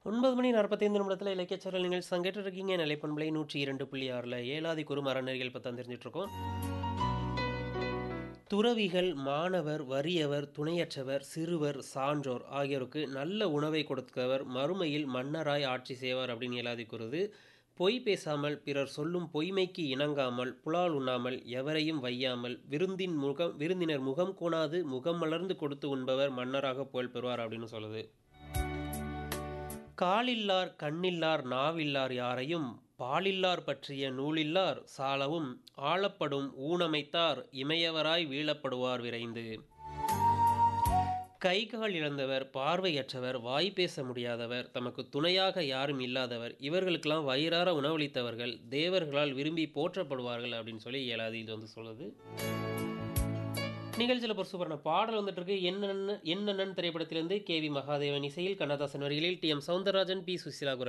9 மணி 45 நிமிடத்துல இலக்கியச்சாரல் நிகழ்ச்சி சங்கேட்டு இருக்கீங்க நிலைப்பண்பலை 102.6ல ஏலாதி குறும் அறநெறிகள் பத்தி தெரிஞ்சுட்டு இருக்கோம் துறவிகள் மாணவர் வறியவர் துணையற்றவர் சிறுவர் சான்றோர் ஆகியோருக்கு நல்ல உணவை கொடுத்தவர் மறுமையில் மன்னராய் ஆட்சி செய்வார் அப்படின்னு ஏலாதி கூறுது பொய் பேசாமல் பிறர் சொல்லும் பொய்மைக்கு இணங்காமல் புலால் உண்ணாமல் எவரையும் வையாமல் விருந்தின் முகம் விருந்தினர் முகம் கோணாது முகம் மலர்ந்து கொடுத்து உண்பவர் மன்னராக புகழ் பெறுவார் அப்படின்னு சொல்லுது காலில்லார் கண்ணில்லார் நாவில்லார் யாரையும் பாலில்லார் பற்றிய நூலில்லார் சாலவும் ஆளப்படும் ஊனமைத்தார் இமையவராய் வீழப்படுவார் விரைந்து கை கால் இழந்தவர் பார்வையற்றவர் வாய் பேச முடியாதவர் தமக்கு துணையாக யாரும் இல்லாதவர் இவர்களுக்கெல்லாம் வயிறார உணவளித்தவர்கள் தேவர்களால் விரும்பி போற்றப்படுவார்கள் அப்படின்னு சொல்லி ஏழாதியில் வந்து சொல்லுது நிகழ்ச்சியில் ஒரு சூப்பரான பாடல் வந்துட்டு இருக்கு என்னென்ன என்னென்னு திரைப்படத்திலிருந்து கே வி மகாதேவன் இசையில் கண்ணதாசன் வரிகளில் T M Soundararajan P Susheela குரல்